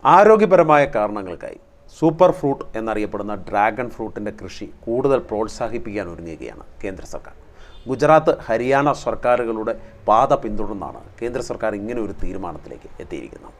ആരോഗ്യപരമായ കാരണങ്ങൾക്കായി super fruit എന്നറിയപ്പെടുന്ന ഡ്രാഗൺ ഫ്രൂട്ടിൻ്റെ കൃഷി കൂടുതൽ പ്രോത്സാഹിപ്പിക്കാൻ ഒരുങ്ങുകയാണ് കേന്ദ്ര സർക്കാർ ഗുജറാത്ത് ഹരിയാന സർക്കാരുകളുടെ പാത പിന്തുടർന്നാണ് കേന്ദ്ര സർക്കാർ ഇങ്ങനെ ഒരു തീരുമാനത്തിലേക്ക് എത്തിയിരിക്കുന്നത്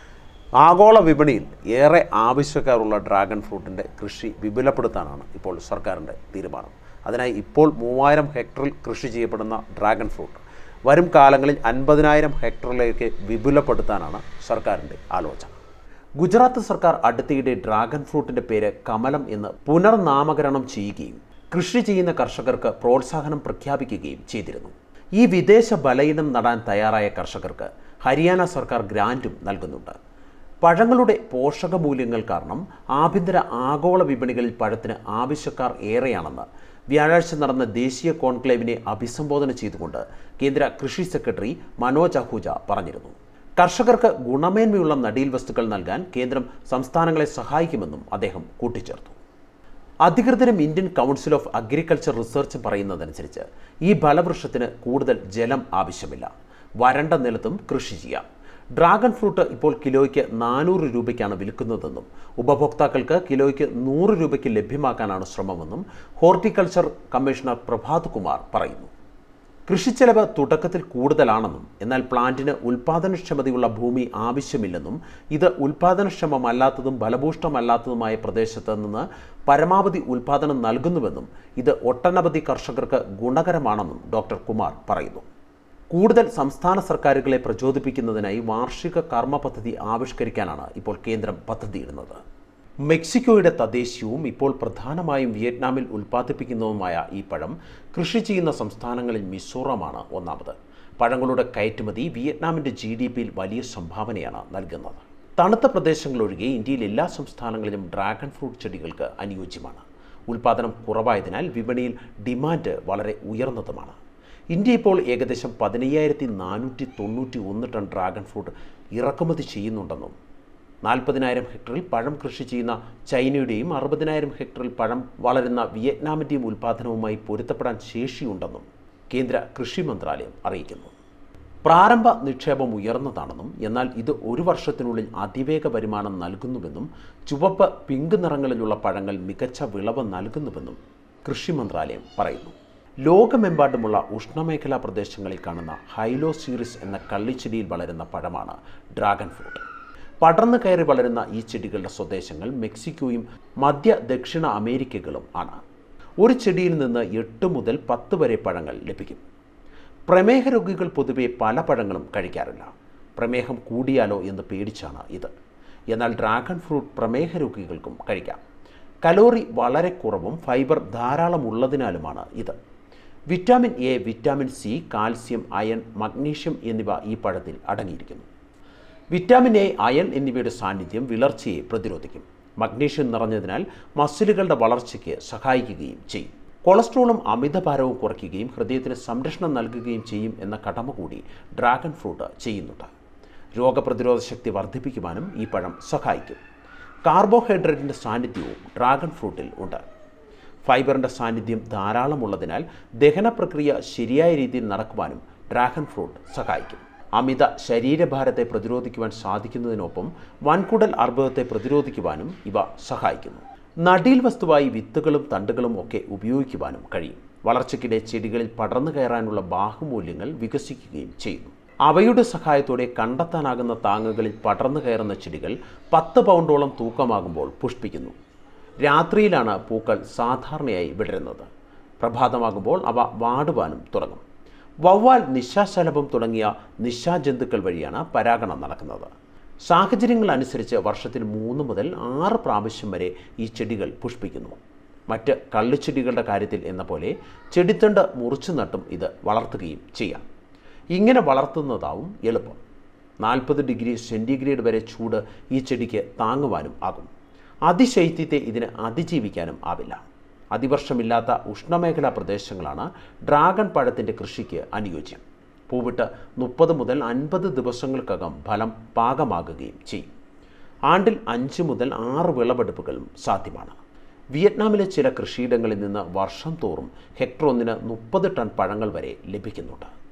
ആഗോള വിപണിയിൽ ഏറെ ആവശ്യക്കാരുള്ള ഡ്രാഗൺ ഫ്രൂട്ടിൻ്റെ കൃഷി വിപുലപ്പെടുത്താനാണ് ഇപ്പോൾ സർക്കാരിൻ്റെ തീരുമാനം അതിനായി ഇപ്പോൾ മൂവായിരം ഹെക്ടറിൽ കൃഷി ചെയ്യപ്പെടുന്ന ഡ്രാഗൺ ഫ്രൂട്ട് വരും കാലങ്ങളിൽ അൻപതിനായിരം ഹെക്ടറിലേക്ക് വിപുലപ്പെടുത്താനാണ് സർക്കാരിൻ്റെ ആലോചന ഗുജറാത്ത് സർക്കാർ അടുത്തിടെ ഡ്രാഗൺ ഫ്രൂട്ടിൻ്റെ പേര് കമലം എന്ന് പുനർനാമകരണം ചെയ്യുകയും കൃഷി ചെയ്യുന്ന കർഷകർക്ക് പ്രോത്സാഹനം പ്രഖ്യാപിക്കുകയും ചെയ്തിരുന്നു ഈ വിദേശ ബലയിനം നടാൻ തയ്യാറായ കർഷകർക്ക് ഹരിയാന സർക്കാർ ഗ്രാൻറ്റും നൽകുന്നുണ്ട് പഴങ്ങളുടെ പോഷക മൂല്യങ്ങൾ കാരണം ആഭ്യന്തര ആഗോള വിപണികളിൽ പഴത്തിന് ആവശ്യക്കാർ ഏറെയാണെന്ന് വ്യാഴാഴ്ച നടന്ന ദേശീയ കോൺക്ലേവിനെ അഭിസംബോധന ചെയ്തുകൊണ്ട് കേന്ദ്ര കൃഷി സെക്രട്ടറി മനോജ് അഹൂജ പറഞ്ഞിരുന്നു കർഷകർക്ക് ഗുണമേന്മയുള്ള നടീൽ വസ്തുക്കൾ നൽകാൻ കേന്ദ്രം സംസ്ഥാനങ്ങളെ സഹായിക്കുമെന്നും അദ്ദേഹം കൂട്ടിച്ചേർത്തു അധികൃതരും ഇന്ത്യൻ കൗൺസിൽ ഓഫ് അഗ്രികൾച്ചർ റിസർച്ചും പറയുന്നതനുസരിച്ച് ഈ ഫലവൃക്ഷത്തിന് കൂടുതൽ ജലം ആവശ്യമില്ല വരണ്ട നിലത്തും കൃഷി ചെയ്യാം ഡ്രാഗൺ ഫ്രൂട്ട് ഇപ്പോൾ കിലോയ്ക്ക് നാനൂറ് രൂപയ്ക്കാണ് വിൽക്കുന്നതെന്നും ഉപഭോക്താക്കൾക്ക് കിലോയ്ക്ക് നൂറ് രൂപയ്ക്ക് ലഭ്യമാക്കാനാണ് ശ്രമമെന്നും ഹോർട്ടിക്കൾച്ചർ കമ്മീഷണർ പ്രഭാത് കുമാർ പറയുന്നു കൃഷിച്ചെലവ് തുടക്കത്തിൽ കൂടുതലാണെന്നും എന്നാൽ പ്ലാന്റിന് ഉൽപാദനക്ഷമതയുള്ള ഭൂമി ആവശ്യമില്ലെന്നും ഇത് ഉൽപാദനക്ഷമമല്ലാത്തതും ഫലഭൂഷ്ടമല്ലാത്തതുമായ പ്രദേശത്ത് നിന്ന് പരമാവധി ഉൽപാദനം നൽകുന്നുവെന്നും ഇത് ഒട്ടനവധി കർഷകർക്ക് ഗുണകരമാണെന്നും ഡോക്ടർ കുമാർ പറയുന്നു കൂടുതൽ സംസ്ഥാന സർക്കാരുകളെ പ്രചോദിപ്പിക്കുന്നതിനായി വാർഷിക കർമ്മ പദ്ധതി ആവിഷ്കരിക്കാനാണ് ഇപ്പോൾ കേന്ദ്രം പദ്ധതിയിടുന്നത് മെക്സിക്കോയുടെ തദ്ദേശീയവും ഇപ്പോൾ പ്രധാനമായും വിയറ്റ്നാമിൽ ഉൽപ്പാദിപ്പിക്കുന്നതുമായ ഈ പഴം കൃഷി ചെയ്യുന്ന സംസ്ഥാനങ്ങളിൽ മിസോറാമാണ് ഒന്നാമത് പഴങ്ങളുടെ കയറ്റുമതി വിയറ്റ്നാമിൻ്റെ ജി ഡി പിയിൽ വലിയ സംഭാവനയാണ് നൽകുന്നത് തണുത്ത പ്രദേശങ്ങളൊഴികെ ഇന്ത്യയിൽ എല്ലാ സംസ്ഥാനങ്ങളിലും ഡ്രാഗൺ ഫ്രൂട്ട് ചെടികൾക്ക് അനുയോജ്യമാണ് ഉൽപ്പാദനം കുറവായതിനാൽ വിപണിയിൽ ഡിമാൻഡ് വളരെ ഉയർന്നതുമാണ് ഇന്ത്യ ഇപ്പോൾ ഏകദേശം പതിനയ്യായിരത്തി നാനൂറ്റി തൊണ്ണൂറ്റി ഒന്ന് ടൺ ഡ്രാഗൺ ഫ്രൂട്ട് ഇറക്കുമതി ചെയ്യുന്നുണ്ടെന്നും നാൽപ്പതിനായിരം ഹെക്ടറിൽ പഴം കൃഷി ചെയ്യുന്ന ചൈനയുടെയും അറുപതിനായിരം ഹെക്ടറിൽ പഴം വളരുന്ന വിയറ്റ്നാമിൻ്റെയും ഉൽപ്പാദനവുമായി പൊരുത്തപ്പെടാൻ ശേഷിയുണ്ടെന്നും കേന്ദ്ര കൃഷി മന്ത്രാലയം അറിയിക്കുന്നു പ്രാരംഭ നിക്ഷേപം ഉയർന്നതാണെന്നും എന്നാൽ ഇത് ഒരു വർഷത്തിനുള്ളിൽ അതിവേഗ വരുമാനം നൽകുന്നുവെന്നും ചുവപ്പ് പിങ്ക് നിറങ്ങളിലുള്ള പഴങ്ങൾ മികച്ച വിളവ് നൽകുന്നുവെന്നും കൃഷി മന്ത്രാലയം പറയുന്നു ലോകമെമ്പാടുമുള്ള ഉഷ്ണമേഖലാ പ്രദേശങ്ങളിൽ കാണുന്ന ഹൈലോ സീറിസ് എന്ന കള്ളിച്ചെടിയിൽ വളരുന്ന പഴമാണ് ഡ്രാഗൺ ഫ്രൂട്ട് പടർന്നു കയറി വളരുന്ന ഈ ചെടികളുടെ സ്വദേശങ്ങൾ മെക്സിക്കോയും മധ്യ ദക്ഷിണ അമേരിക്കകളും ആണ് ഒരു ചെടിയിൽ നിന്ന് എട്ട് മുതൽ പത്ത് വരെ പഴങ്ങൾ ലഭിക്കും പ്രമേഹ രോഗികൾ പൊതുവെ പല പഴങ്ങളും കഴിക്കാറില്ല പ്രമേഹം കൂടിയാലോ എന്ന് പേടിച്ചാണ് ഇത് എന്നാൽ ഡ്രാഗൺ ഫ്രൂട്ട് പ്രമേഹ രോഗികൾക്കും കഴിക്കാം കലോറി വളരെ കുറവും ഫൈബർ ധാരാളം ഉള്ളതിനാലുമാണ് ഇത് vitamin A vitamin C calcium iron magnesium എന്നിവ ഈ പഴത്തിൽ അടങ്ങിയിരിക്കുന്നു വിറ്റാമിൻ എ അയൺ എന്നിവയുടെ സാന്നിധ്യം വിളർച്ചയെ പ്രതിരോധിക്കും മഗ്നീഷ്യം നിറഞ്ഞതിനാൽ മസിലുകളുടെ വളർച്ചയ്ക്ക് സഹായിക്കുകയും ചെയ്യും കൊളസ്ട്രോളും അമിതഭാരവും കുറയ്ക്കുകയും ഹൃദയത്തിന് സംരക്ഷണം നൽകുകയും ചെയ്യും എന്ന കടമ കൂടി ഡ്രാഗൺ ഫ്രൂട്ട് ചെയ്യുന്നുണ്ട് രോഗപ്രതിരോധ ശക്തി വർദ്ധിപ്പിക്കുവാനും ഈ പഴം സഹായിക്കും കാർബോഹൈഡ്രേറ്റിൻ്റെ സാന്നിധ്യവും ഡ്രാഗൺ ഫ്രൂട്ടിൽ ഉണ്ട് ഫൈബറിൻ്റെ സാന്നിധ്യം ധാരാളമുള്ളതിനാൽ ദഹന പ്രക്രിയ ശരിയായ രീതിയിൽ നടക്കുവാനും ഡ്രാഗൺ ഫ്രൂട്ട് സഹായിക്കും അമിത ശരീരഭാരത്തെ പ്രതിരോധിക്കുവാൻ സാധിക്കുന്നതിനൊപ്പം വൻകുടൽ അർബുദത്തെ പ്രതിരോധിക്കുവാനും ഇവ സഹായിക്കുന്നു നടീൽ വസ്തുവായി വിത്തുകളും തണ്ടുകളും ഒക്കെ ഉപയോഗിക്കുവാനും കഴിയും വളർച്ചയ്ക്കിടെ ചെടികളിൽ പടർന്നു കയറാനുള്ള ബാഹുമൂല്യങ്ങൾ വികസിക്കുകയും ചെയ്യുന്നു അവയുടെ സഹായത്തോടെ കണ്ടെത്താനാകുന്ന താങ്ങുകളിൽ പടർന്നു കയറുന്ന ചെടികൾ പത്ത് പൗണ്ടോളം തൂക്കമാകുമ്പോൾ പുഷ്പിക്കുന്നു രാത്രിയിലാണ് പൂക്കൾ സാധാരണയായി വിടരുന്നത് പ്രഭാതമാകുമ്പോൾ അവ വാടുവാനും തുടങ്ങും വവ്വാൽ നിശാശലഭം തുടങ്ങിയ നിശാജന്തുക്കൾ വഴിയാണ് പരാഗണം നടക്കുന്നത് സാഹചര്യങ്ങൾ അനുസരിച്ച് വർഷത്തിൽ മൂന്ന് മുതൽ ആറ് പ്രാവശ്യം വരെ ഈ ചെടികൾ പുഷ്പിക്കുന്നു മറ്റ് കള്ളിച്ചെടികളുടെ കാര്യത്തിൽ എന്ന പോലെ ചെടിത്തണ്ട് മുറിച്ചു നട്ടും ഇത് വളർത്തുകയും ചെയ്യാം ഇങ്ങനെ വളർത്തുന്നതാവും എളുപ്പം നാൽപ്പത് ഡിഗ്രി സെൻറ്റിഗ്രേഡ് വരെ ചൂട് ഈ ചെടിക്ക് താങ്ങുവാനും ആകും അതിശൈത്യത്തെ ഇതിന് അതിജീവിക്കാനും ആവില്ല അതിവർഷമില്ലാത്ത ഉഷ്ണമേഖലാ പ്രദേശങ്ങളാണ് ഡ്രാഗൺ പഴത്തിൻ്റെ കൃഷിക്ക് അനുയോജ്യം പൂവിട്ട് മുപ്പത് മുതൽ അൻപത് ദിവസങ്ങൾക്കകം ഫലം പാകമാകുകയും ചെയ്യും ആണ്ടിൽ അഞ്ച് മുതൽ ആറ് വിളവെടുപ്പുകളും സാധ്യമാണ് വിയറ്റ്നാമിലെ ചില കൃഷിയിടങ്ങളിൽ നിന്ന് വർഷം തോറും ഹെക്ടർ ഒന്നിന് മുപ്പത് ടൺ പഴങ്ങൾ വരെ ലഭിക്കുന്നുണ്ട്